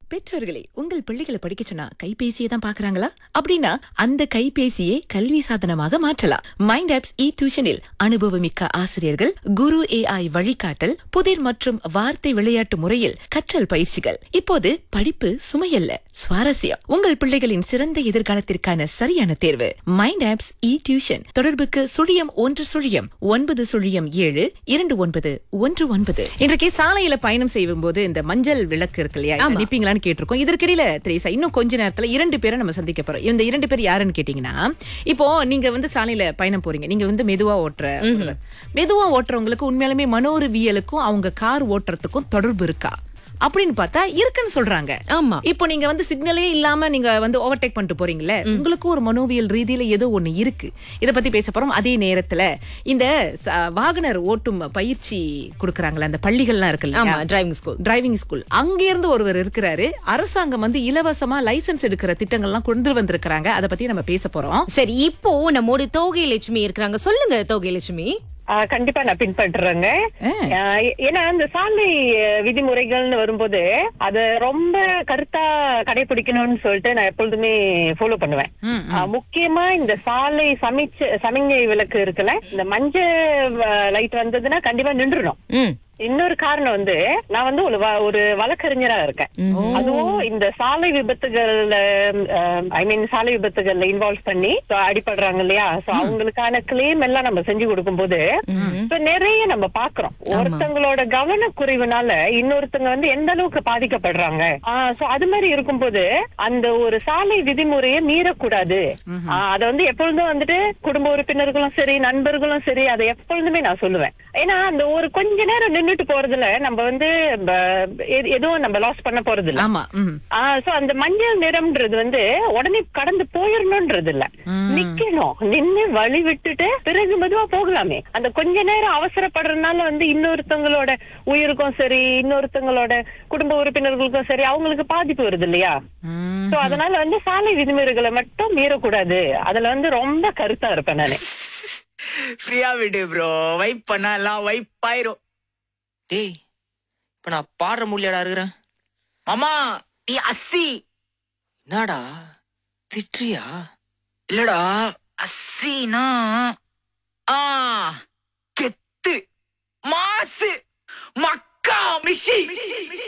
பெற்றோர்களே உங்கள் பிள்ளைகளை படிக்க சொன்னா கைபேசியை தான் பாக்குறாங்களா அப்படின்னா அந்த கைபேசியை கல்வி சாதனமாக மாற்றலாம் மைண்ட் ஆப்ஸ் இ டியூஷனில் அனுபவமிக்க ஆசிரியர்கள் குரு ஏஐ வழிகாட்டல் புதிர் மற்றும் வார்த்தை விளையாட்டு முறையில் கற்றல் பயிற்சிகள் இப்போது படிப்பு சுமையல்ல சுவாரஸ்யம் உங்கள் பிள்ளைகளின் சிறந்த எதிர்காலத்திற்கான சரியான தேர்வு மைண்ட் ஆப்ஸ் இ டியூஷன் தொடர்புக்கு சுழியம் ஒன்று சுழியம் ஒன்பது சுழியம் ஏழு இரண்டு ஒன்பது ஒன்று ஒன்பது இன்றைக்கு சாலையில பயணம் செய்யும் போது இந்த மஞ்சள் விளக்கு இருக்கு இல்லையா இதை நிப்பீங்களான்னு கேட்டிருக்கோம் இதற்கிடையில திரேசா இன்னும் கொஞ்ச நேரத்துல இரண்டு பேரை நம்ம சந்திக்க போறோம் இந்த இரண்டு பேர் யாருன்னு கேட்டீங்கன்னா இப்போ நீங்க வந்து சாலையில பயணம் போறீங்க நீங்க வந்து மெதுவா ஓட்டுற ஒருவர். மெதுவா ஓட்டுறவங்களுக்கு உண்மையாலுமே மனோரவியலுக்கும் அவங்க கார் ஓட்டுறதுக்கும் தொடர்பு இருக்கா அப்படின்னு பார்த்தா இருக்குன்னு சொல்றாங்க ஆமா இப்போ நீங்க வந்து சிக்னலே இல்லாம நீங்க வந்து ஓவர்டேக் பண்ணிட்டு போறீங்கல்ல உங்களுக்கு ஒரு மனோவியல் ரீதியில ஏதோ ஒண்ணு இருக்கு இத பத்தி பேச போறோம் அதே நேரத்துல இந்த ச- வாகனர் ஓட்டும் பயிற்சி கொடுக்கறாங்கல்ல அந்த பள்ளிகள்லாம் இருக்கு ஆமா இல்லையா டிரைவிங் ஸ்கூல் டிரைவிங் ஸ்கூல் அங்க இருந்து ஒருவர் இருக்கிறாரு அரசாங்கம் வந்து இலவசமா லைசென்ஸ் எடுக்கிற திட்டங்கள்லாம் கொண்டு வந்திருக்கிறாங்க அத பத்தி நம்ம பேச போறோம் சரி இப்போ நம்மோட தோகை லட்சுமி இருக்கிறாங்க சொல்லுங்க தோகை லட்சுமி ஆ, கண்டிப்பா நான் பின்பற்றுறேங்க ஆ, ஏன்னா இந்த சாலை அஹ், விதிமுறைகள்னு வரும்போது அத ரொம்ப கருத்தா கடைபிடிக்கணும்னு சொல்லிட்டு நான் எப்பொழுதுமே ஃபாலோ பண்ணுவேன் ம், ஆ, முக்கியமா இந்த சாலை சமைச்ச சமிஞ்சை விளக்கு இருக்குல்ல இந்த மஞ்சள் லைட் வந்ததுன்னா கண்டிப்பா நின்றுடும் ம் இன்னொரு காரணம் வந்து நான் வந்து ஒரு வ- ஒரு வழக்கறிஞரா இருக்கேன் அதுவும் இந்த சாலை விபத்துகள்ல ஐ மீன் சாலை விபத்துகள்ல இன்வால்வ் பண்ணி so அடிபடுறாங்க இல்லையா சோ அவங்களுக்கான கிளைம் எல்லாம் நம்ம செஞ்சு கொடுக்கும்போது இப்ப நிறைய நம்ம பாக்குறோம் ஒருத்தங்களோட கவனக்குறைவுனால இன்னொருத்தங்க வந்து எந்த அளவுக்கு பாதிக்கப்படுறாங்க சோ அது மாதிரி இருக்கும்போது அந்த ஒரு சாலை விதிமுறையை மீறக்கூடாது ஆஹ் அத வந்து எப்பொழுதும் வந்துட்டு குடும்ப உறுப்பினர்களும் சரி நண்பர்களும் சரி அதை எப்பொழுதுமே நான் சொல்லுவேன் ஏன்னா அந்த ஒரு கொஞ்ச நேரம் நின்னுட்டு போறதுல நம்ம வந்து ப- எ- எதுவும் நம்ம லாஸ் பண்ண போறது இல்ல ஆமா ம். சோ அந்த மஞ்சள் நிறம்ன்றது வந்து உடனே கடந்து போயிடணும்ன்றது இல்ல நிக்கணும் நின்னு வழி விட்டுட்டு பிறகு மெதுவா போகலாமே அந்த கொஞ்ச நேரம் அவசரப்படுறதுனால வந்து இன்னொருத்தவங்களோட உயிருக்கும் சரி இன்னொருத்தவங்களோட குடும்ப உறுப்பினர்களுக்கும் சரி அவங்களுக்கு பாதிப்பு வருது இல்லையா ம். சோ அதனால வந்து சாலை விதிமுறைகளை மட்டும் மீறக்கூடாது அதுல வந்து ரொம்ப கருத்தா இருப்பேன் நானு ஃப்ரீயா விடு ப்ரோ வைப் பண்ணா எல்லாம் வைப் ஆயிரும் டேய் இப்ப நான் பாடுற முடியாடா இருக்கிறேன் மாமா நீ அஸ்ஸி என்னடா திட்றியா இல்லடா அஸ்ஸினா ஆ கெத்து மாசு மக்கா மிஷி